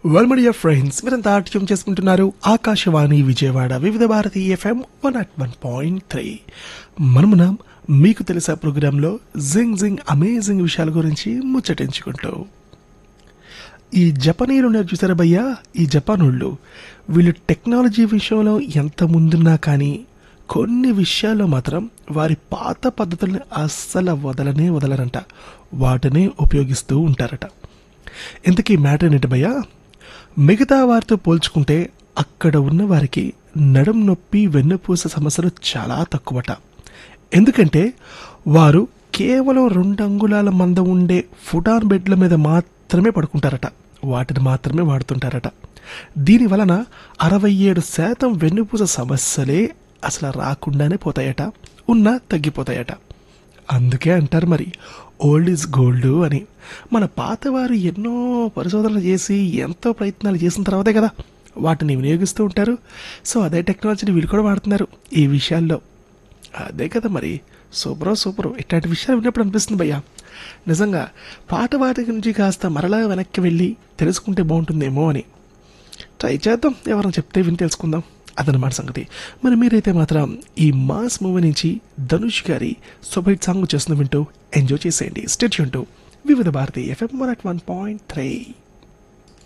వెల్మడియా friends మీరంతా atom చేసుకుంటున్నారు Akashvani Vijayawada Vividh Bharati FM one at one point three మనమున మీకు తెలుసా ప్రోగ్రాంలో జింగ్ జింగ్ అమేజింగ్ విషయాల గురించి ముచ్చటించుకుంటూ ఈ జపనీయులు ఉన్నారు చూసారా భయ్యా ఈ జపానోళ్ళు వీళ్ళు టెక్నాలజీ విషయంలో ఎంత ముందున్నా కానీ కొన్ని విషయాల్లో మాత్రం వారి పాత పద్ధతుల్ని అస్సలు వదలనే వదలరంట వాటినే ఉపయోగిస్తూ ఉంటారట ఇంతకీ మ్యాటర్ ఏంటి భయ్యా మిగతా వారితో పోల్చుకుంటే అక్కడ ఉన్న వారికి నడుం నొప్పి వెన్నుపూస సమస్యలు చాలా తక్కువట ఎందుకంటే వారు కేవలం రెండు అంగుళాల మంద ఉండే ఫుటాన్ బెడ్ల మీద మాత్రమే పడుకుంటారట వాటిని మాత్రమే వాడుతుంటారట దీని వలన అరవై ఏడు శాతం వెన్నుపూస సమస్యలే అసలు రాకుండానే పోతాయట ఉన్నా తగ్గిపోతాయట అందుకే అంటారు మరి ఓల్డ్ ఈజ్ గోల్డ్ అని మన పాతవారు ఎన్నో పరిశోధనలు చేసి ఎంతో ప్రయత్నాలు చేసిన తర్వాతే కదా వాటిని వినియోగిస్తూ ఉంటారు సో అదే టెక్నాలజీని వీళ్ళు కూడా వాడుతున్నారు ఈ విషయాల్లో అదే కదా మరి సూపరో సూపరు ఇట్లాంటి విషయాలు విన్నప్పుడు అనిపిస్తుంది భయ్యా నిజంగా పాట వాటి గురించి కాస్త మరలా వెనక్కి వెళ్ళి తెలుసుకుంటే బాగుంటుందేమో అని ట్రై చేద్దాం ఎవరైనా చెప్తే విని తెలుసుకుందాం అదనమాట సంగతి మరి మీరైతే మాత్రం ఈ మాస్ మూవీ నుంచి ధనుష్ గారి సొబైట్ సాంగ్ చేస్తున్న వింటూ ఎంజాయ్ చేసేయండి state Vividh Bharati FM one at one point three